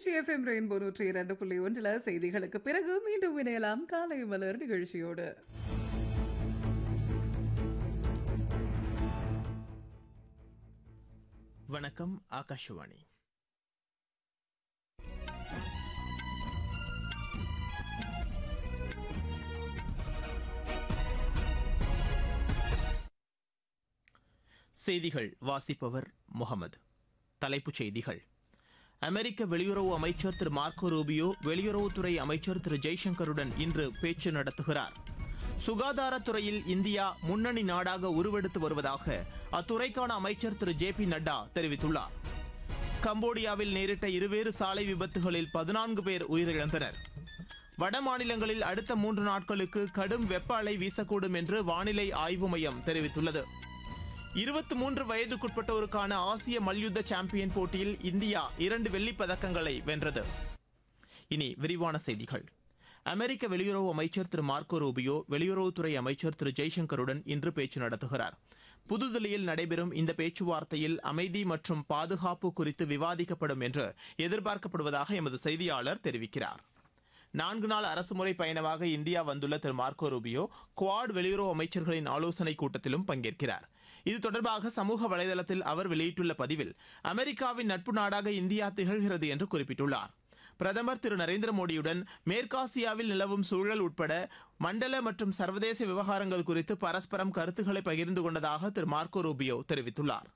Trichy FM rainbow நூற்றி இரண்டு புள்ளி ஒன்றில் செய்திகளுக்கு பிறகு மீண்டும் இணையலாம் காலை மலர் நிகழ்ச்சியோடு வணக்கம் ஆகாஷவாணி செய்திகள் வாசிப்பவர் முகமது தலைப்புச் செய்திகள் அமெரிக்க வெளியுறவு அமைச்சர் திரு மார்க்கோ ரூபியோ வெளியுறவுத்துறை அமைச்சர் திரு ஜெய்சங்கருடன் இன்று பேச்சு நடத்துகிறார் சுகாதாரத்துறையில் இந்தியா முன்னணி நாடாக உருவெடுத்து வருவதாக அத்துறைக்கான அமைச்சர் திரு ஜே பி நட்டா தெரிவித்துள்ளார் கம்போடியாவில் நேரிட்ட இருவேறு சாலை விபத்துகளில் பதினான்கு பேர் உயிரிழந்தனர் வட மாநிலங்களில் அடுத்த மூன்று நாட்களுக்கு கடும் வெப்ப அலை வீசக்கூடும் என்று வானிலை ஆய்வு மையம் தெரிவித்துள்ளது இருபத்தி மூன்று வயதுக்குட்பட்டோருக்கான ஆசிய மல்யுத்த சாம்பியன் போட்டியில் இந்தியா இரண்டு வெள்ளிப் பதக்கங்களை வென்றது இனி விரிவான செய்திகள் அமெரிக்க வெளியுறவு அமைச்சர் திரு மார்க்கோ ரூபியோ வெளியுறவுத்துறை அமைச்சர் திரு ஜெய்சங்கருடன் இன்று பேச்சு நடத்துகிறார் புதுதில்லியில் நடைபெறும் இந்த பேச்சுவார்த்தையில் அமைதி மற்றும் பாதுகாப்பு குறித்து விவாதிக்கப்படும் என்று எதிர்பார்க்கப்படுவதாக எமது செய்தியாளர் தெரிவிக்கிறார் நான்கு நாள் அரசுமுறை பயணமாக இந்தியா வந்துள்ள திரு மார்க்கோ ரூபியோ குவாட் வெளியுறவு அமைச்சர்களின் ஆலோசனைக் கூட்டத்திலும் பங்கேற்கிறார் இது தொடர்பாக சமூக வலைதளத்தில் அவர் வெளியிட்டுள்ள பதிவில் அமெரிக்காவின் நட்பு நாடாக இந்தியா திகழ்கிறது என்று குறிப்பிட்டுள்ளார் பிரதமர் திரு நரேந்திர மோடியுடன் மேற்காசியாவில் நிலவும் சூழல் உட்பட மண்டல மற்றும் சர்வதேச விவகாரங்கள் குறித்து பரஸ்பரம் கருத்துக்களை பகிர்ந்து கொண்டதாக திரு மார்க்கோ ரூபியோ தெரிவித்துள்ளார்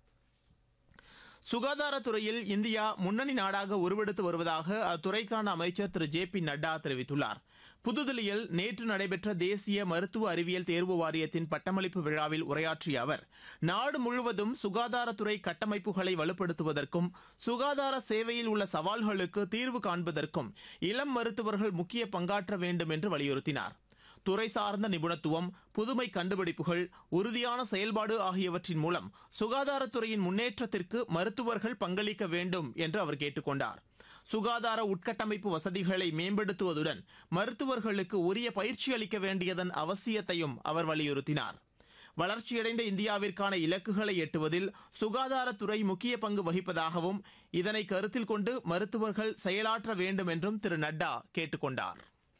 சுகாதாரத்துறையில் இந்தியா முன்னணி நாடாக உருவெடுத்து வருவதாக அத்துறைக்கான அமைச்சர் திரு ஜே பி நட்டா தெரிவித்துள்ளார் புதுதில்லியில் நேற்று நடைபெற்ற தேசிய மருத்துவ அறிவியல் தேர்வு வாரியத்தின் பட்டமளிப்பு விழாவில் உரையாற்றிய அவர் நாடு முழுவதும் சுகாதாரத்துறை கட்டமைப்புகளை வலுப்படுத்துவதற்கும் சுகாதார சேவையில் உள்ள சவால்களுக்கு தீர்வு காண்பதற்கும் இளம் மருத்துவர்கள் முக்கிய பங்காற்ற வேண்டும் என்று வலியுறுத்தினார் துறை சார்ந்த நிபுணத்துவம் புதுமை கண்டுபிடிப்புகள் உறுதியான செயல்பாடு ஆகியவற்றின் மூலம் சுகாதாரத்துறையின் முன்னேற்றத்திற்கு மருத்துவர்கள் பங்களிக்க வேண்டும் என்று அவர் கேட்டுக்கொண்டார் சுகாதார உட்கட்டமைப்பு வசதிகளை மேம்படுத்துவதுடன் மருத்துவர்களுக்கு உரிய பயிற்சி அளிக்க வேண்டியதன் அவசியத்தையும் அவர் வலியுறுத்தினார் வளர்ச்சியடைந்த இந்தியாவிற்கான இலக்குகளை எட்டுவதில் சுகாதாரத்துறை முக்கிய பங்கு வகிப்பதாகவும் இதனை கருத்தில் கொண்டு மருத்துவர்கள் செயலாற்ற வேண்டும் என்றும் திரு நட்டா கேட்டுக்கொண்டார்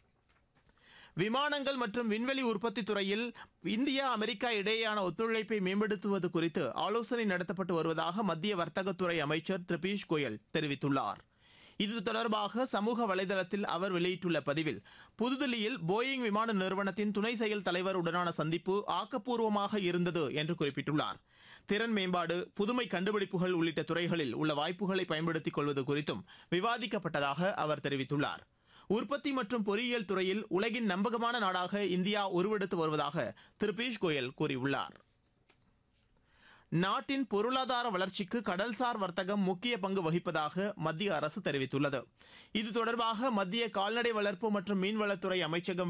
விமானங்கள் மற்றும் விண்வெளி உற்பத்தி துறையில் இந்தியா அமெரிக்கா இடையேயான ஒத்துழைப்பை மேம்படுத்துவது குறித்து ஆலோசனை நடத்தப்பட்டு வருவதாக மத்திய வர்த்தகத்துறை அமைச்சர் திரு பியூஷ் கோயல் தெரிவித்துள்ளார் இது தொடர்பாக சமூக வலைதளத்தில் அவர் வெளியிட்டுள்ள பதிவில் புதுதில்லியில் போயிங் விமான நிறுவனத்தின் துணை செயல் தலைவர் உடனான சந்திப்பு ஆக்கப்பூர்வமாக இருந்தது என்று குறிப்பிட்டுள்ளார் திறன் மேம்பாடு புதுமை கண்டுபிடிப்புகள் உள்ளிட்ட துறைகளில் உள்ள வாய்ப்புகளை பயன்படுத்திக் கொள்வது குறித்தும் விவாதிக்கப்பட்டதாக அவர் தெரிவித்துள்ளார் உற்பத்தி மற்றும் பொறியியல் துறையில் உலகின் நம்பகமான நாடாக இந்தியா உருவெடுத்து வருவதாக திரு பியூஷ் கோயல் கூறியுள்ளார் நாட்டின் பொருளாதார வளர்ச்சிக்கு கடல்சார் வர்த்தகம் முக்கிய பங்கு வகிப்பதாக மத்திய அரசு தெரிவித்துள்ளது இது தொடர்பாக மத்திய கால்நடை வளர்ப்பு மற்றும் மீன்வளத்துறை அமைச்சகம்